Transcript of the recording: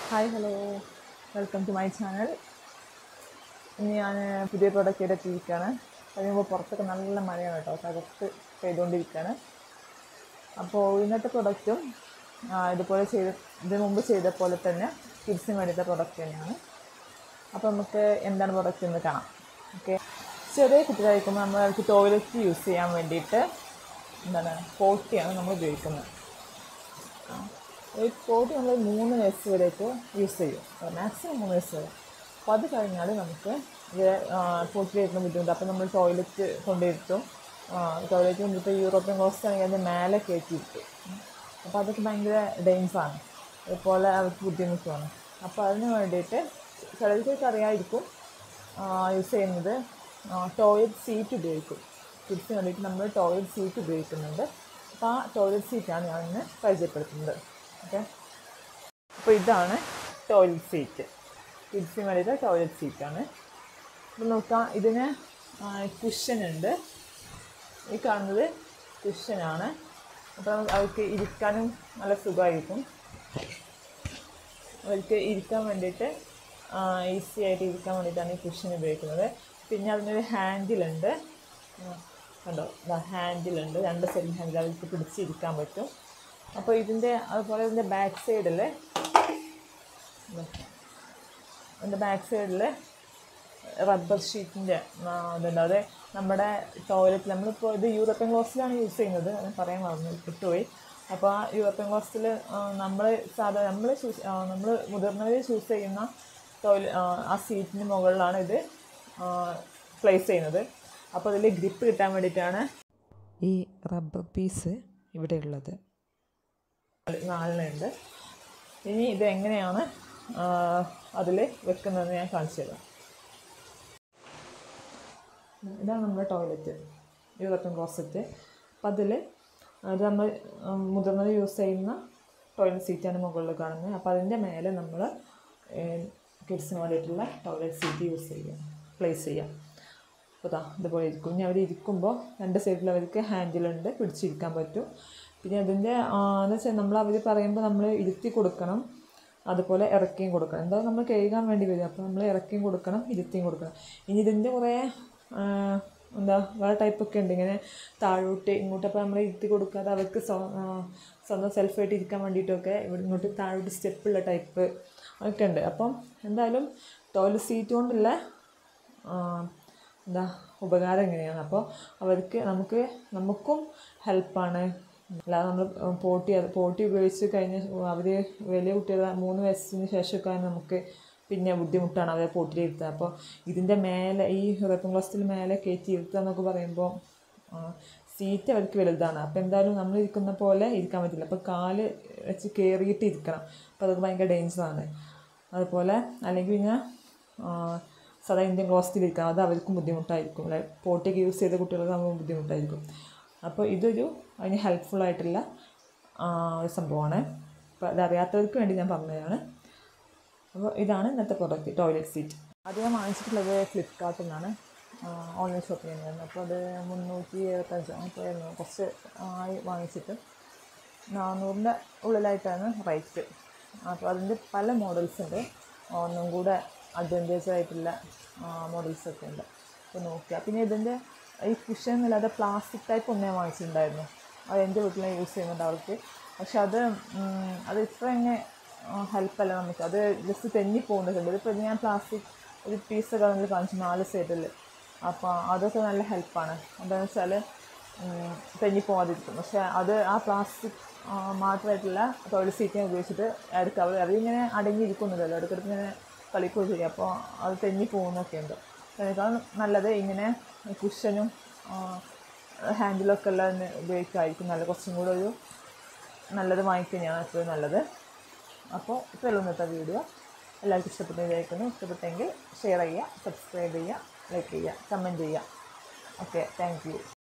hi hello welcome to my channel ഇന്ന് ഞാൻ പുതിയ പ്രോഡക്റ്റ് ആയിട്ട് എത്തിയിരിക്കുകയാണ് അതിന് മുമ്പ് പുറത്തൊക്കെ നല്ല മഴയാണ് കേട്ടോ തകർത്ത് പെയ്തുകൊണ്ടിരിക്കുകയാണ് അപ്പോൾ ഇന്നത്തെ പ്രൊഡക്റ്റും ഇതുപോലെ ചെയ്ത് ഇതിന് മുമ്പ് ചെയ്ത പോലെ തന്നെ കിഡ്സിന് വേണ്ടിയിട്ട് പ്രൊഡക്റ്റ് തന്നെയാണ് അപ്പോൾ നമുക്ക് എന്താണ് പ്രൊഡക്റ്റ് എന്ന് കാണാം ഓക്കെ ചെറിയ കുട്ടികളായിരിക്കുമ്പോൾ നമ്മൾ അവർക്ക് ടോയ്ലറ്റ് യൂസ് ചെയ്യാൻ വേണ്ടിയിട്ട് എന്താണ് പോട്ടിയാണ് നമ്മൾ ഉപയോഗിക്കുന്നത് ഒരു പോട്ടി നമ്മൾ മൂന്ന് വയസ്സ് വരെയൊക്കെ യൂസ് ചെയ്യും മാക്സിമം മൂന്ന് വയസ്സ് വരെ അപ്പോൾ അത് കഴിഞ്ഞാൽ നമുക്ക് ഇത് പോട്ടി വരുന്ന ബുദ്ധിമുട്ട് അപ്പോൾ നമ്മൾ ടോയ്ലറ്റ് കൊണ്ടിരുത്തും ടോയ്ലറ്റ് കൊണ്ടിട്ട് യൂറോപ്യൻ കോസ്റ്റ് ആണെങ്കിൽ അതിൻ്റെ മേലെ കയറ്റിയിരുത്തും അപ്പോൾ അതൊക്കെ ഭയങ്കര ഡേഞ്ചറാണ് അതുപോലെ അവർക്ക് ബുദ്ധിമുട്ടുമാണ് അപ്പോൾ അതിന് വേണ്ടിയിട്ട് ചിലർക്കൊക്കെ അറിയാമായിരിക്കും യൂസ് ചെയ്യുന്നത് ടോയ്ലറ്റ് സീറ്റ് ഉപയോഗിക്കും കിഡ്സിന് വേണ്ടിയിട്ട് നമ്മൾ ടോയ്ലറ്റ് സീറ്റ് ഉപയോഗിക്കുന്നുണ്ട് അപ്പോൾ ആ ടോയ്ലറ്റ് സീറ്റാണ് ഞാൻ ഇന്ന് പരിചയപ്പെടുത്തുന്നത് ഓക്കെ അപ്പോൾ ഇതാണ് ടോയ്ലറ്റ് സീറ്റ് കിഡ്സിന് വേണ്ടിയിട്ട് ടോയ്ലറ്റ് സീറ്റാണ് അപ്പോൾ നോക്കാം ഇതിന് കുഷൻ ഉണ്ട് ഈ കാണുന്നത് കുഷനാണ് അപ്പോൾ നമുക്ക് അവർക്ക് ഇരിക്കാനും നല്ല സുഖമായിരിക്കും അവർക്ക് ഇരിക്കാൻ വേണ്ടിയിട്ട് ഈസി ആയിട്ട് ഇരിക്കാൻ വേണ്ടിയിട്ടാണ് ഈ കുഷൻ ഉപയോഗിക്കുന്നത് പിന്നെ അതിനൊരു ഹാൻഡിലുണ്ട് കണ്ടോ ഇതാ ഹാൻഡിലുണ്ട് രണ്ട് സൈഡിൽ ഹാൻഡിൽ അവർക്ക് പിടിച്ചിരിക്കാൻ പറ്റും അപ്പോൾ ഇതിൻ്റെ അതുപോലെ ഇതിൻ്റെ ബാക്ക് സൈഡിൽ ഇതിൻ്റെ ബാക്ക് സൈഡിൽ റബ്ബർ ഷീറ്റിൻ്റെ ഇതുണ്ട് അത് നമ്മുടെ ടോയ്ലറ്റിൽ നമ്മളിപ്പോൾ ഇത് യൂറോപ്യൻ ക്ലോസിലാണ് യൂസ് ചെയ്യുന്നത് അത് പറയാൻ മറന്നു വിട്ടുപോയി അപ്പോൾ ആ യൂറോപ്യൻ ക്ലോസിൽ നമ്മൾ സാധാരണ നമ്മൾ ചൂസ് നമ്മൾ മുതിർന്നവർ ചൂസ് ചെയ്യുന്ന ടോയ്ലറ്റ് ആ സീറ്റിന് മുകളിലാണ് ഇത് പ്ലേസ് ചെയ്യുന്നത് അപ്പോൾ അതിൽ ഗ്രിപ്പ് കിട്ടാൻ വേണ്ടിയിട്ടാണ് ഈ റബ്ബർ പീസ് ഇവിടെ ഉള്ളത് നാലെണ്ണമുണ്ട് ഇനി ഇത് എങ്ങനെയാണ് അതിൽ വെക്കുന്നതെന്ന് ഞാൻ കാണിച്ചു തരാം ഇതാണ് നമ്മുടെ ടോയ്ലറ്റ് യൂറോപ്യൻ ക്ലോസറ്റ് അപ്പം അതിൽ അത് നമ്മൾ മുതിർന്നവർ യൂസ് ചെയ്യുന്ന ടോയ്ലറ്റ് സീറ്റാണ് മുകളിൽ കാണുന്നത് അപ്പോൾ അതിൻ്റെ മേലെ നമ്മൾ കിഡ്സിന് വേണ്ടിയിട്ടുള്ള ടോയ്ലറ്റ് സീറ്റ് യൂസ് ചെയ്യുക പ്ലേസ് ചെയ്യുക അപ്പോൾ ഇതാ ഇതുപോലെ ഇരിക്കും ഇനി അവർ ഇരിക്കുമ്പോൾ രണ്ട് സൈഡിൽ അവർക്ക് ഹാൻഡിലുണ്ട് പിടിച്ചിരിക്കാൻ പറ്റും പിന്നെ അതിൻ്റെ എന്ന് വെച്ചാൽ നമ്മൾ അവർ പറയുമ്പോൾ നമ്മൾ ഇരുത്തി കൊടുക്കണം അതുപോലെ ഇറക്കിയും കൊടുക്കണം എന്താ നമ്മൾ കഴുകാൻ വേണ്ടി വരും അപ്പോൾ നമ്മൾ ഇറക്കിയും കൊടുക്കണം ഇരുത്തിയും കൊടുക്കണം ഇനി ഇതിൻ്റെ കുറേ എന്താ വേറെ ടൈപ്പൊക്കെ ഉണ്ട് ഇങ്ങനെ താഴോട്ട് ഇങ്ങോട്ട് അപ്പോൾ നമ്മൾ ഇരുത്തി കൊടുക്കാതെ അവർക്ക് സ്വന്തം സെൽഫായിട്ട് ഇരിക്കാൻ വേണ്ടിയിട്ടൊക്കെ ഇവിടെ ഇങ്ങോട്ട് താഴോട്ട് സ്റ്റെപ്പുള്ള ടൈപ്പ് ഒക്കെ ഉണ്ട് അപ്പം എന്തായാലും ടോയ്ലറ്റ് സീറ്റ് കൊണ്ടുള്ള എന്താ ഉപകാരം എങ്ങനെയാണ് അപ്പോൾ അവർക്ക് നമുക്ക് നമുക്കും ഹെൽപ്പാണ് അല്ലാതെ നമ്മൾ പോട്ടി പോട്ടി ഉപയോഗിച്ച് കഴിഞ്ഞ് അവർ വലിയ കുട്ടികൾ മൂന്ന് വയസ്സിന് ശേഷമൊക്കെ നമുക്ക് പിന്നെ ബുദ്ധിമുട്ടാണ് അവരെ പോട്ടിയിൽ ഇരുത്തുക അപ്പോൾ ഇതിൻ്റെ മേലെ ഈ യൂറോപ്യൻ ക്ലാസ്സിൽ മേലെ കയറ്റി ഇരുത്തുക എന്നൊക്കെ പറയുമ്പോൾ സീറ്റ് അവർക്ക് വലുതാണ് അപ്പോൾ എന്തായാലും നമ്മൾ ഇരിക്കുന്ന പോലെ ഇരിക്കാൻ പറ്റില്ല അപ്പോൾ കാല് വെച്ച് കയറിയിട്ട് ഇരിക്കണം അപ്പോൾ അതൊക്കെ ഭയങ്കര ഡേഞ്ചറാണ് അതുപോലെ അല്ലെങ്കിൽ പിന്നെ സാധാ ഇന്ത്യൻ ക്ലോസ്റ്റിലിരിക്കണം അത് അവർക്കും ബുദ്ധിമുട്ടായിരിക്കും അല്ലെ പോട്ടിയൊക്കെ യൂസ് ചെയ്ത കുട്ടികൾക്ക് ആകുമ്പോൾ ബുദ്ധിമുട്ടായിരിക്കും അപ്പോൾ ഇതൊരു അതിന് ഹെൽപ്ഫുൾ ആയിട്ടുള്ള ഒരു സംഭവമാണ് അപ്പോൾ അതറിയാത്തവർക്ക് വേണ്ടി ഞാൻ പറഞ്ഞതാണ് അപ്പോൾ ഇതാണ് ഇന്നത്തെ പ്രൊഡക്റ്റ് ടോയ്ലറ്റ് സീറ്റ് അത് ഞാൻ വാങ്ങിച്ചിട്ടുള്ളത് ഫ്ലിപ്കാർട്ടിൽ നിന്നാണ് ഓൺലൈൻ ഷോപ്പിംഗ് തന്നെയായിരുന്നു അപ്പോൾ അത് മുന്നൂറ്റി എഴുപത്തഞ്ചാണ് അപ്പോൾ കുറച്ച് ആയി വാങ്ങിച്ചിട്ട് നാനൂറിൻ്റെ ഉള്ളിലായിട്ടാണ് റേറ്റ് അപ്പോൾ അതിൻ്റെ പല മോഡൽസ് ഉണ്ട് ഒന്നും കൂടെ അഡ്വാൻറ്റേജ് ആയിട്ടുള്ള മോഡൽസൊക്കെ ഉണ്ട് അപ്പോൾ നോക്കുക പിന്നെ ഇതിൻ്റെ ഈ കുഷൻ എന്നല്ലാതെ പ്ലാസ്റ്റിക് ടൈപ്പ് ഒന്നേ വാങ്ങിച്ചിട്ടുണ്ടായിരുന്നു അത് എൻ്റെ വീട്ടിൽ യൂസ് ചെയ്യുന്നുണ്ട് അവർക്ക് പക്ഷെ അത് അത് ഇത്ര എങ്ങനെ ഹെൽപ്പല്ല നമുക്ക് അത് ജസ്റ്റ് തെന്നി പോകുന്നുണ്ട് ഇതിപ്പോൾ ഞാൻ പ്ലാസ്റ്റിക് ഒരു പീസൊക്കെ നമ്മൾ കാണിച്ചു നാല് സൈഡിൽ അപ്പോൾ അതൊക്കെ നല്ല ഹെൽപ്പാണ് എന്താണെന്ന് വെച്ചാൽ തെന്നി പോകാതിരിക്കും പക്ഷേ അത് ആ പ്ലാസ്റ്റിക് മാത്രമായിട്ടുള്ള ടോയ്ലറ്റ് സീറ്റിനെ ഉപയോഗിച്ചിട്ട് ഇടയ്ക്ക് അവർ അതിങ്ങനെ അടങ്ങിയിരിക്കുന്നില്ലല്ലോ ഇടയ്ക്കിടയ്ക്ക് ഇങ്ങനെ കളിക്കുകയും ചെയ്യും അപ്പോൾ അത് തെന്നി പോകുന്നൊക്കെ ഉണ്ട് അതിനേക്കാൾ നല്ലത് ഇങ്ങനെ കുഷനും ഹാൻഡിലൊക്കെ എല്ലാം ഉപയോഗിക്കുമായിരിക്കും നല്ല കുറച്ചും കൂടെ ഒരു നല്ലത് വാങ്ങിക്കുന്നതാണ് എപ്പോഴും നല്ലത് അപ്പോൾ ഇത്രയുള്ളൂ ഇന്നത്തെ വീഡിയോ എല്ലാവർക്കും ഇഷ്ടപ്പെട്ടു വിചാരിക്കുന്നു ഇഷ്ടപ്പെട്ടെങ്കിൽ ഷെയർ ചെയ്യുക സബ്സ്ക്രൈബ് ചെയ്യുക ലൈക്ക് ചെയ്യുക കമൻറ്റ് ചെയ്യുക ഓക്കെ താങ്ക് യു